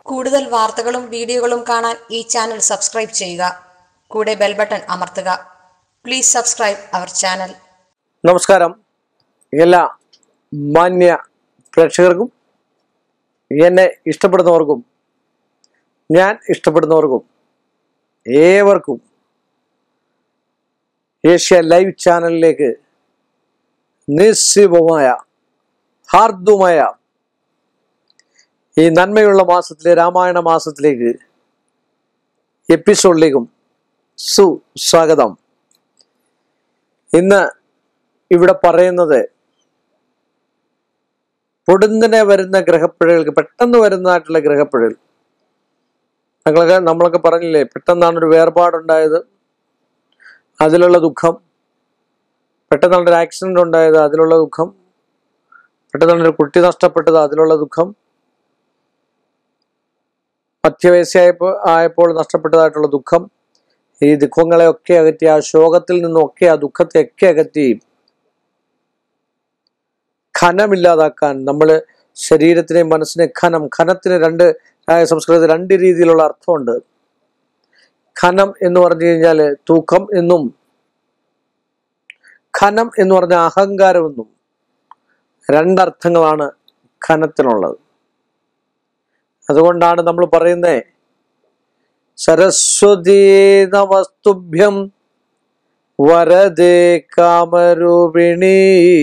കൂടുതൽ വാർത്തകളും വീഡിയോകളും കാണാൻ ഈ ചാനൽ സബ്സ്ക്രൈബ് ചെയ്യുക കൂടെ ബെൽ ബട്ടൺ അമർത്തുക പ്ലീസ് സബ്സ്ക്രൈബ് അവർ ചാനൽ നമസ്കാരം എല്ലാ മാന്യ പ്രേക്ഷകർക്കും എന്നെ ഇഷ്ടപ്പെടുന്നവർക്കും ഞാൻ ഇഷ്ടപ്പെടുന്നവർക്കും ഏവർക്കും ഏഷ്യ ലൈവ് ചാനലിലേക്ക് നിസ്സീമമായ ഹാർദുമായ ഈ നന്മയുള്ള മാസത്തിലെ രാമായണ മാസത്തിലേക്ക് എപ്പിസോഡിലേക്കും സുസ്വാഗതം ഇന്ന് ഇവിടെ പറയുന്നത് പൊടുന്നനെ വരുന്ന ഗ്രഹപ്പിഴകൾക്ക് പെട്ടെന്ന് വരുന്നതായിട്ടുള്ള ഗ്രഹപ്പിഴകൾ ഞങ്ങളൊക്കെ നമ്മളൊക്കെ പറഞ്ഞില്ലേ പെട്ടെന്നാണ് ഒരു വേർപാടുണ്ടായത് അതിലുള്ള ദുഃഖം പെട്ടെന്നാണ് ഒരു ആക്സിഡന്റ് ഉണ്ടായത് അതിലുള്ള ദുഃഖം പെട്ടെന്നാണ് ഒരു കുട്ടി നഷ്ടപ്പെട്ടത് അതിലുള്ള ദുഃഖം മധ്യവയസ്സായപ്പോൾ ആയപ്പോൾ നഷ്ടപ്പെട്ടതായിട്ടുള്ള ദുഃഖം ഈ ദുഃഖങ്ങളെയൊക്കെ അകറ്റി ആ ശോകത്തിൽ നിന്നൊക്കെ ആ ദുഃഖത്തെയൊക്കെ അകറ്റി ഖനമില്ലാതാക്കാൻ നമ്മൾ ശരീരത്തിനെയും മനസ്സിനെ ഖനം ഖനത്തിന് രണ്ട് ആ, സംസ്കൃതത്തിൽ രണ്ട് രീതിയിലുള്ള അർത്ഥമുണ്ട് ഖനം എന്ന് പറഞ്ഞു കഴിഞ്ഞാൽ തൂക്കം എന്നും ഖനം എന്ന് പറഞ്ഞ അഹങ്കാരം എന്നും രണ്ടർത്ഥങ്ങളാണ് ഖനത്തിനുള്ളത് അതുകൊണ്ടാണ് നമ്മൾ പറയുന്നത് സരസ്വതീ നമസ്തുഭ്യം വരദേ കാമരൂപിണി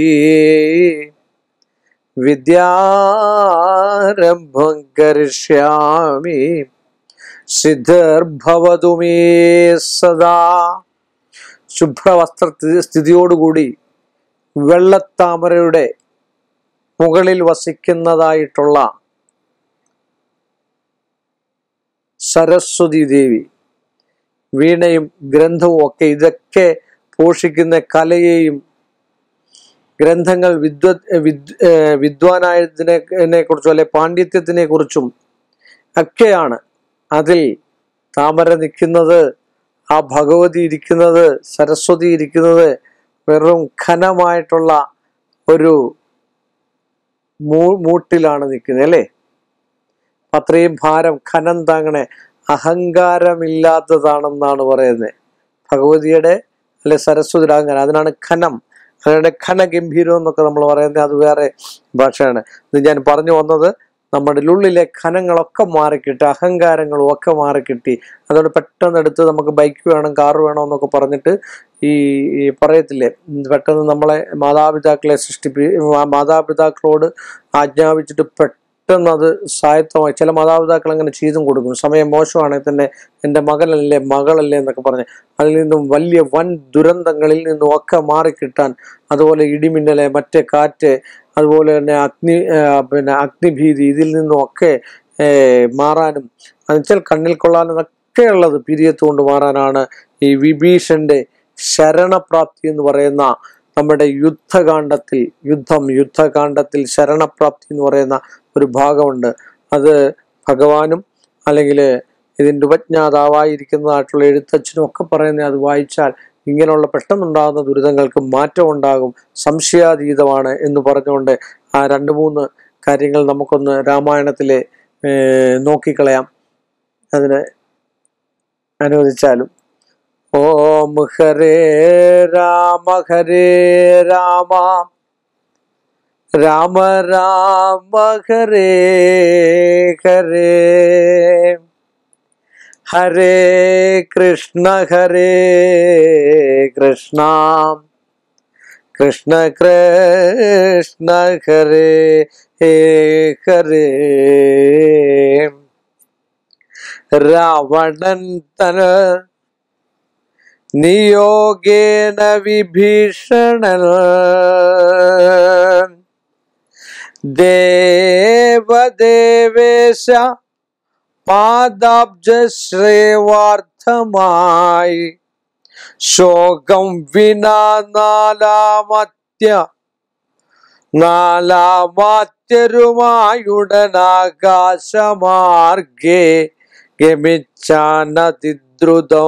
വിദ്യാരംഭം കരിഷ്യാമി സിദ്ധർഭവതു മേ സദാ ശുഭ്രവസ്ത്ര സ്ഥിതിയോടുകൂടി വെള്ളത്താമരയുടെ മുകളിൽ വസിക്കുന്നതായിട്ടുള്ള സരസ്വതി ദേവി വീണയും ഗ്രന്ഥവും ഒക്കെ ഇതൊക്കെ പോഷിക്കുന്ന കലയെയും ഗ്രന്ഥങ്ങൾ വിദ്വ വിദ് ഏർ വിദ്വാനായതിനെ കുറിച്ചും അല്ലെ പാണ്ഡിത്യത്തിനെ കുറിച്ചും ഒക്കെയാണ് അതിൽ താമര നിൽക്കുന്നത് ആ ഭഗവതി ഇരിക്കുന്നത് സരസ്വതി ഇരിക്കുന്നത് വെറും ഘനമായിട്ടുള്ള ഒരു മൂ മൂട്ടിലാണ് നിൽക്കുന്നത് അല്ലേ അത്രയും ഭാരം ഖനം താങ്ങണേ അഹങ്കാരമില്ലാത്തതാണെന്നാണ് പറയുന്നത് ഭഗവതിയുടെ അല്ലെ സരസ്വതിയുടെ അഹങ്കാരം അതിനാണ് ഖനം അതിന്റെ ഖനഗംഭീരം എന്നൊക്കെ നമ്മൾ പറയുന്നത് അത് വേറെ ഭാഷയാണ് ഇത് ഞാൻ പറഞ്ഞു വന്നത് നമ്മുടെ ഉള്ളിലെ ഖനങ്ങളൊക്കെ മാറിക്കിട്ടി അഹങ്കാരങ്ങളും ഒക്കെ മാറിക്കിട്ടി അതുകൊണ്ട് പെട്ടെന്ന് എടുത്ത് നമുക്ക് ബൈക്ക് വേണം കാർ വേണം എന്നൊക്കെ പറഞ്ഞിട്ട് ഈ ഈ പറയത്തില്ലേ ഉം, പെട്ടെന്ന് നമ്മളെ മാതാപിതാക്കളെ സൃഷ്ടിപ്പി മാ- മാതാപിതാക്കളോട് ആജ്ഞാപിച്ചിട്ട് പെട്ടെന്ന് അത് സ്വായത്തമായി ചില മാതാപിതാക്കൾ അങ്ങനെ ചെയ്തും കൊടുക്കും സമയം മോശമാണെങ്കിൽ തന്നെ എൻ്റെ മകനല്ലേ മകളല്ലേ എന്നൊക്കെ പറഞ്ഞ് അതിൽ നിന്നും വലിയ വൻ ദുരന്തങ്ങളിൽ നിന്നും ഒക്കെ മാറിക്കിട്ടാൻ അതുപോലെ ഇടിമിന്നലെ മറ്റേ കാറ്റ് അതുപോലെ തന്നെ അഗ്നി ആ, പിന്നെ അഗ്നിഭീതി ഇതിൽ നിന്നും ഒക്കെ ഏ, മാറാനും എന്നുവെച്ചാൽ കണ്ണിൽ കൊള്ളാനൊക്കെ ഉള്ളത് പിരിയത്ത് കൊണ്ട് മാറാനാണ് ഈ വിഭീഷന്റെ ശരണപ്രാപ്തി എന്ന് പറയുന്ന നമ്മുടെ യുദ്ധകാന്ഡത്തിൽ യുദ്ധം യുദ്ധകാന്ഡത്തിൽ ശരണപ്രാപ്തി എന്ന് പറയുന്ന ഒരു ഭാഗമുണ്ട് അത് ഭഗവാനും അല്ലെങ്കിൽ ഇതിൻ്റെ ഉപജ്ഞാതാവായിരിക്കുന്നതായിട്ടുള്ള എഴുത്തച്ഛനും ഒക്കെ പറയുന്നത് അത് വായിച്ചാൽ ഇങ്ങനെയുള്ള പെട്ടെന്നുണ്ടാകുന്ന ദുരിതങ്ങൾക്ക് മാറ്റം ഉണ്ടാകും സംശയാതീതമാണ് എന്ന് പറഞ്ഞുകൊണ്ട് ആ രണ്ട് മൂന്ന് കാര്യങ്ങൾ നമുക്കൊന്ന് രാമായണത്തിലെ ഏർ, നോക്കിക്കളയാം അതിന് അനുവദിച്ചാലും ഓം ഹരേ രാമ ഹരേ രാമ രാമ രാമ ഹരേ ഹരേ ഹരേ കൃഷ്ണ ഹരേ കൃഷ്ണ കൃഷ്ണ കൃഷ്ണ ഹരേ ഹേ ഹരേ രാവണൻ തന നിയോഗേന വിഭീഷണൻ ദേവദേവേശ പാദാബ്ജശ്രേവാർത്ഥമായി ശോകം വിനാ നാലാമത്യ നാലാമാത്യരുമായുടനാകാശമാർഗേ ഗമിച്ചാനതിദ്രുതോ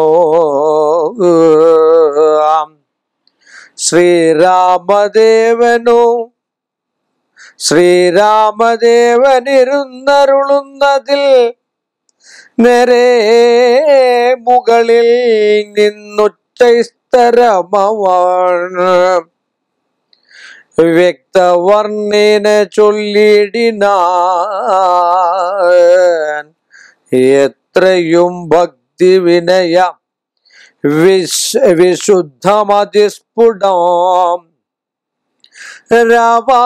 ശ്രീരാമദേവനു ശ്രീരാമദേവനിരുന്നരുളുന്നതിൽ നേരെ മുകളിൽ നിന്നുച്ചസ്തരമവാണ് വ്യക്തവർണ്ണേന ചൊല്ലിടിനാൻ എത്രയും ഭക്തി വിനയ വിശ് വിശുദ്ധമതിസ്ഫുടം രവാ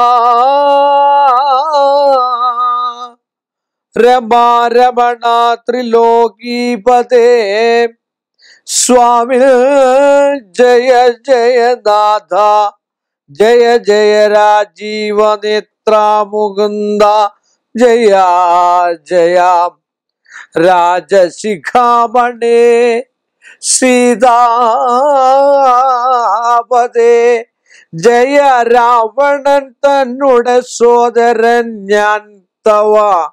രമാരമണ ത്രിലോകീപതേ സ്വാമി ജയ ജയനാഥ ജയ ജയ രാജീവനേത്ര മുകുന്ദ ജയ ജയ രാജശിഖാമണേ സീതാപതേ ജയ രാവണൻ തന്നുടെ സോദരൻ ഞാൻ തവ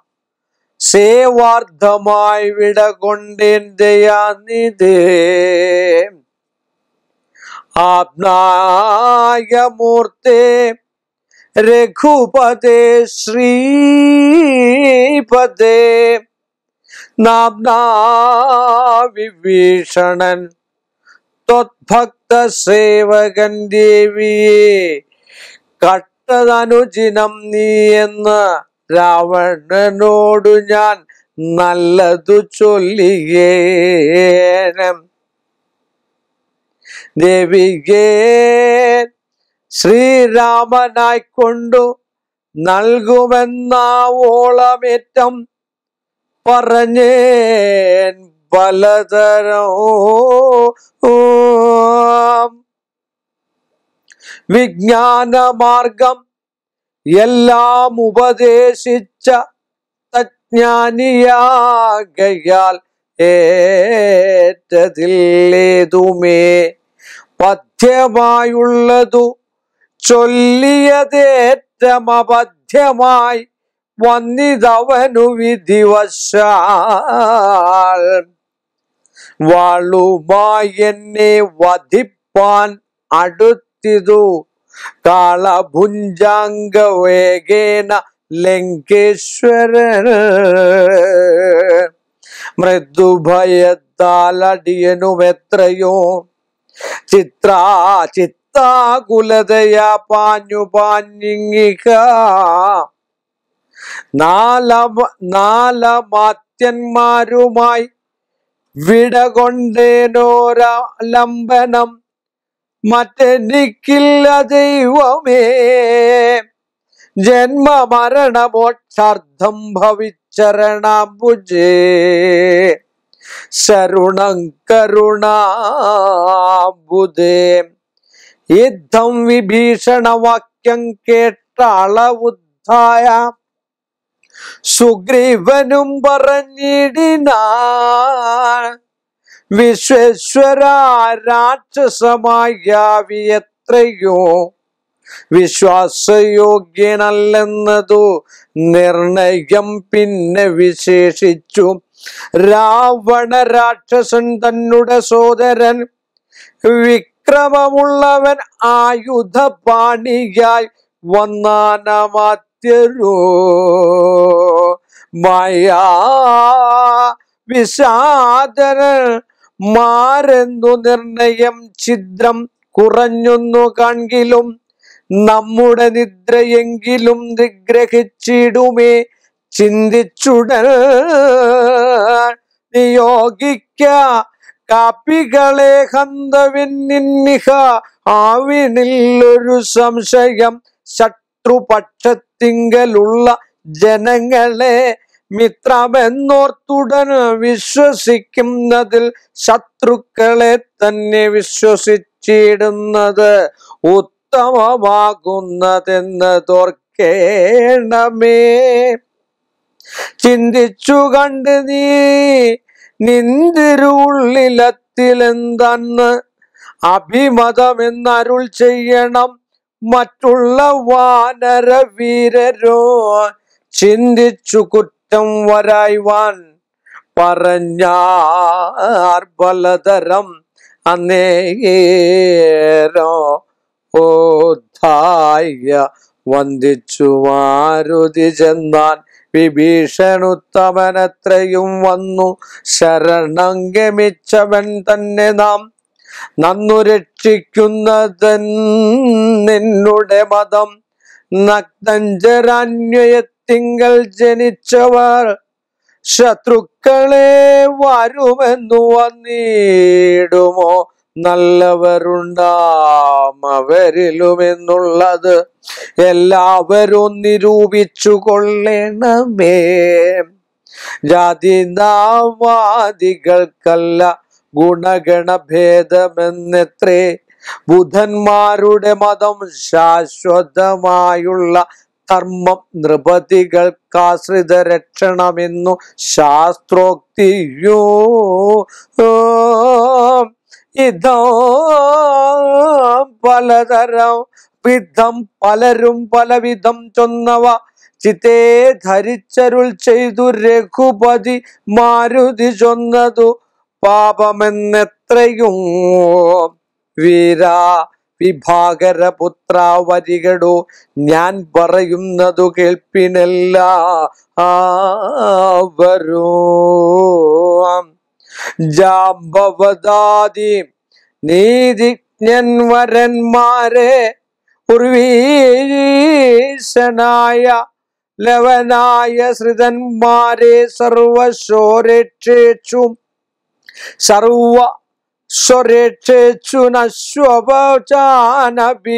സേവാർത്ഥമായി വിട കൊണ്ടേൻ ദയാനിധേ ആപ്നായമൂർത്തേ രഘുപതേ ശ്രീപതേ നാംനാ വിഭീഷണൻ ത്വത്ഭക്ത സേവകൻ ദേവിയെ കട്ടതനുചിനം നീ എന്ന് രാവണനോടു ഞാൻ നല്ലതു ചൊല്ലിയേനം ദേവികേ ശ്രീരാമനായിക്കൊണ്ടു നൽകുമെന്നാവോളമേറ്റം പറഞ്ഞേൻ പലതരം വിജ്ഞാനമാർഗം എല്ലാം ഉപദേശിച്ച തജ്ഞാനിയാകയാൽ ഏറ്റതില്ലേതുമേ പഥ്യമായുള്ളതു ചൊല്ലിയതേറ്റമപഥ്യമായി വന്നിതവനു വിധിവശാൽ വാളുമായി എന്നെ വധിപ്പാൻ അടുത്തിതു കാളഭുഞ്ചാംഗ വേഗേന ലങ്കേശ്വരൻ മൃദുഭയത്താൽ അടിയനും എത്രയോ ചിത്രാ ചിത്താകുലതയാ പാഞ്ഞു പാഞ്ഞിങ്ങിക നാലമ നാലമാത്യന്മാരുമായി വിട കൊണ്ടേനോരലംബനം മറ്റെനിക്കില്ല ദൈവമേ ജന്മമരണമോക്ഷാർത്ഥം ഭവിച്ചരണാംബുജേ ശരുണം കരുണാബുദേ യുദ്ധം വിഭീഷണവാക്യം കേട്ട അളവുദ്ധായ സുഗ്രീവനും പറഞ്ഞിടിനാൻ വിശ്വേശ്വര രാക്ഷസമായ എത്രയോ വിശ്വാസയോഗ്യനല്ലെന്നതു നിർണയം പിന്നെ വിശേഷിച്ചു രാവണ രാക്ഷസൻ തന്നുടെ സോദരൻ വിക്രമമുള്ളവൻ ആയുധപാണിയായി വന്നാനമാത്യരോ മായാ വിഷാദരൻ മാരെന്നു നിർണയം ഛിദ്രം കുറഞ്ഞൊന്നു കാൺകിലും നമ്മുടെ നിദ്രയെങ്കിലും നിഗ്രഹിച്ചിടുമേ ചിന്തിച്ചുടൻ നിയോഗിക്ക കാപ്പികളെ ഹന്തവിന്നിഹ ആവിനില്ലൊരു സംശയം ശത്രുപക്ഷത്തിങ്കലുള്ള ജനങ്ങളെ മിത്രമെന്നോർത്തുടൻ വിശ്വസിക്കുന്നതിൽ ശത്രുക്കളെ തന്നെ വിശ്വസിച്ചിടുന്നത് ഉത്തമമാകുന്നതെന്ന് തോർക്കേണമേ ചിന്തിച്ചു കണ്ട് നീ നിന്തിരുള്ളിലത്തിലെന്തന്ന് അഭിമതമെന്നരുൾ ചെയ്യണം മറ്റുള്ള വാനര വീരരോ ചിന്തിച്ചു കുറ്റം വരായ്വാൻ പറഞ്ഞാർ ബലതരം അന്നേരോ ഓധായ വന്ദിച്ചു മാരുതി ചെന്നാൻ വിഭീഷണുത്തമനത്രയും വന്നു ശരണം ഗമിച്ചവൻ തന്നെ നാം നന്നു രക്ഷിക്കുന്നതൻ നിന്നുടെ മതം നഗ്നഞ്ചരാന്വയത്തിങ്കൽ ജനിച്ചവർ ശത്രുക്കളെ വരുമെന്നു വന്നിടുമോ നല്ലവരുണ്ടാം അവരിലുമെന്നുള്ളത് എല്ലാവരും നിരൂപിച്ചു കൊള്ളണമേ ജാതിനാവാദികൾക്കല്ല ഗുണഗണഭേദമെന്നത്രേ ബുധന്മാരുടെ മതം ശാശ്വതമായുള്ള കർമ്മം നൃപതികൾക്കാശ്രിത രക്ഷണമെന്നു ശാസ്ത്രോക്തിയോ ഇതോ പലതരം വിധം പലരും പലവിധം ചൊന്നവ ചിത്തേ ധരിച്ചരുൾ ചെയ്തു രഘുപതി മാരുതി ചൊന്നതു പാപമെന്നെത്രയും വീരാ വിഭാകരപുത്ര വരികടോ ഞാൻ പറയുന്നതു കേൾപ്പിനല്ല വരൂ ജാമ്പവദാദി നീതിജ്ഞൻവരന്മാരെ ഉർവീശനായ ലവനായ ശ്രിതന്മാരെ സർവശോരക്ഷേച്ചും സർവ സ്വരക്ഷേച്ചു നശ്വപചാനപി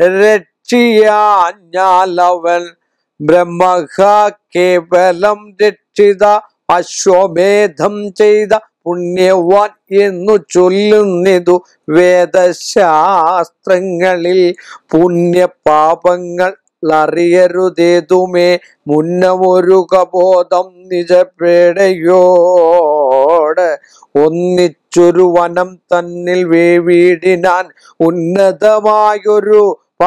രക്ഷിയാഞ്ഞാലവൻ ബ്രഹ്മഹ കേവലം രക്ഷിത അശ്വമേധം ചെയ്ത പുണ്യവാൻ എന്നു ചൊല്ലുന്നിതു വേദശാസ്ത്രങ്ങളിൽ പുണ്യപാപങ്ങൾ അറിയരുതേതുമേ മുന്നമൊരു കബോധം നിജപേടയോട് ഒന്നിച്ചൊരു വനം തന്നിൽ വേവീടിനാൻ ഉന്നതമായൊരു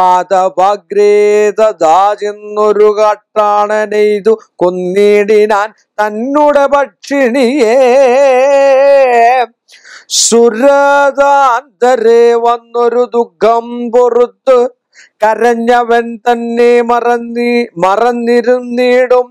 പാദഭാഗ്രേതദാചെന്നൊരു കാട്ടാളനെയ്തു കൊന്നിടിനാൻ തന്നുടെ പക്ഷിണിയേ സുരതാന്തരെ വന്നൊരു ദുഃഖം പൊറുത്ത് കരഞ്ഞവൻ തന്നെ മറന്നി മറന്നിരുന്നിടും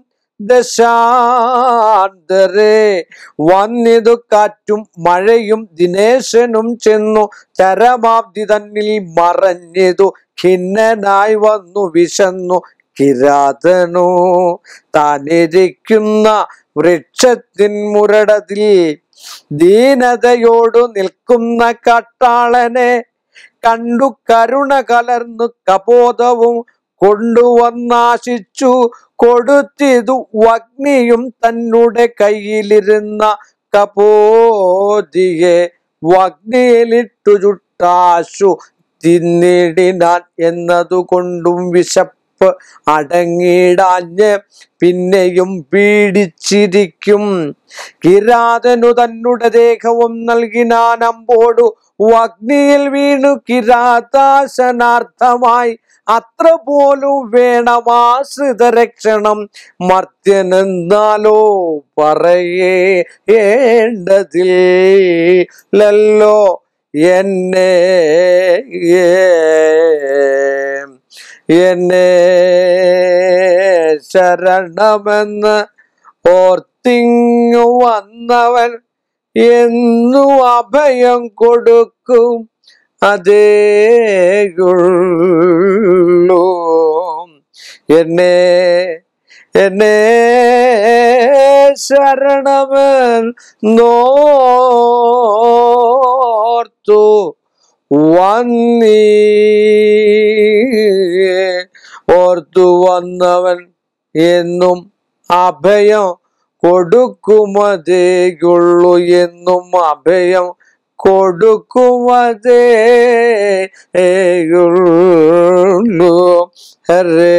ദശാന്തരെ വന്നിതു കാറ്റും മഴയും ദിനേശനും ചെന്നു ചരമാബ്ദി തന്നിൽ മറഞ്ഞിതു ഖിന്നനായി വന്നു വിശന്നു കിരാതനു താനിരിക്കുന്ന വൃക്ഷത്തിൻ മുരടത്തിൽ ദീനതയോടു നിൽക്കുന്ന കാട്ടാളനെ കണ്ടു കരുണ കലർന്നു കപോതവും കൊണ്ടുവന്നാശിച്ചു കൊടുത്തിതു അഗ്നിയും തന്നുടെ കയ്യിലിരുന്ന കപോതിയെ വഗ്നിയിലിട്ടു ചുട്ടാശു തിന്നിടിനാൻ എന്നതുകൊണ്ടും വിശപ്പ് അടങ്ങിടാഞ്ഞ് പിന്നെയും പീഡിച്ചിരിക്കും കിരാതനു തന്നുടെ ദേഹവും നൽകിനാൻ അമ്പോടു അഗ്നിയിൽ വീണു കിരാതാശനാർത്ഥമായി അത്ര പോലും വേണമാശ്രിത രക്ഷണം മർത്യനെന്നാലോ പറയേണ്ടതില്ലല്ലോ എന്നെ എന്നെ ശരണമെന്ന് ഓർത്തിങ്ങു വന്നവൻ എന്നു അഭയം കൊടുക്കും അതേയുള്ളൂ എന്നെ എന്നെ ശരണമൻ നോർത്തു വന്നീ ഓർത്തു വന്നവൻ എന്നും അഭയം കൊടുക്കുമതേയുള്ളൂ എന്നും അഭയം കൊടുക്കുമതേ യുള്ളൂ ഹരേ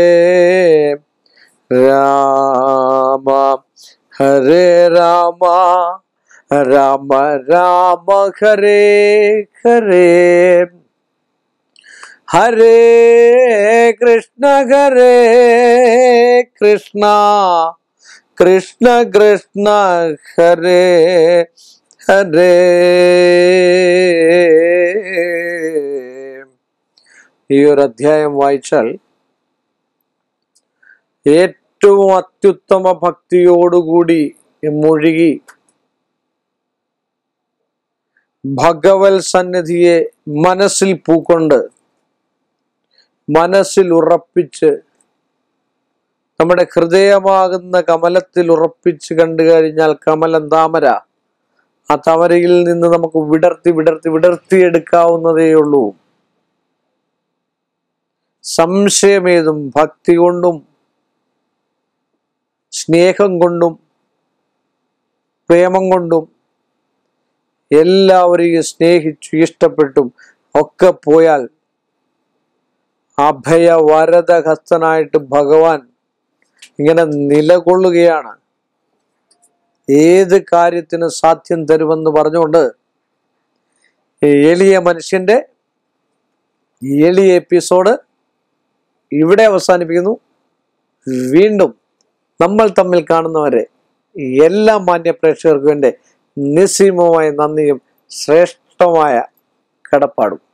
രാമ ഹരേ രാമ രാമ രാമ ഹരേ ഹരേ ഹരേ കൃഷ്ണ ഹരേ കൃഷ്ണ കൃഷ്ണ കൃഷ്ണ ഹരേ ഹരേ ഈ ഒരു അധ്യായം വായിച്ചാൽ ഏറ്റവും അത്യുത്തമ ഭക്തിയോടുകൂടി മുഴുകി ഭഗവത് സന്നിധിയെ മനസ്സിൽ പൂക്കൊണ്ട് മനസ്സിൽ ഉറപ്പിച്ച് നമ്മുടെ ഹൃദയമാകുന്ന കമലത്തിൽ ഉറപ്പിച്ച് കണ്ടു കഴിഞ്ഞാൽ കമലം താമര ആ താമരയിൽ നിന്ന് നമുക്ക് വിടർത്തി വിടർത്തി വിടർത്തിയെടുക്കാവുന്നതേ ഉള്ളൂ സംശയമേതും ഭക്തി കൊണ്ടും സ്നേഹം കൊണ്ടും പ്രേമം കൊണ്ടും എല്ലാവരെയും സ്നേഹിച്ചു ഇഷ്ടപ്പെട്ടും ഒക്കെ പോയാൽ അഭയ വരദഹസ്തനായിട്ട് ഭഗവാൻ ഇങ്ങനെ നിലകൊള്ളുകയാണ് ഏത് കാര്യത്തിനും സാധ്യം തരുമെന്ന് പറഞ്ഞുകൊണ്ട് ഈ എളിയ മനുഷ്യന്റെ ഈ എളിയ എപ്പിസോഡ് ഇവിടെ അവസാനിപ്പിക്കുന്നു വീണ്ടും നമ്മൾ തമ്മിൽ കാണുന്നവരെ എല്ലാ മാന്യ പ്രേക്ഷകർക്കും എൻ്റെ നിസ്സീമമായ നന്ദിയും ശ്രേഷ്ഠമായ കടപ്പാടും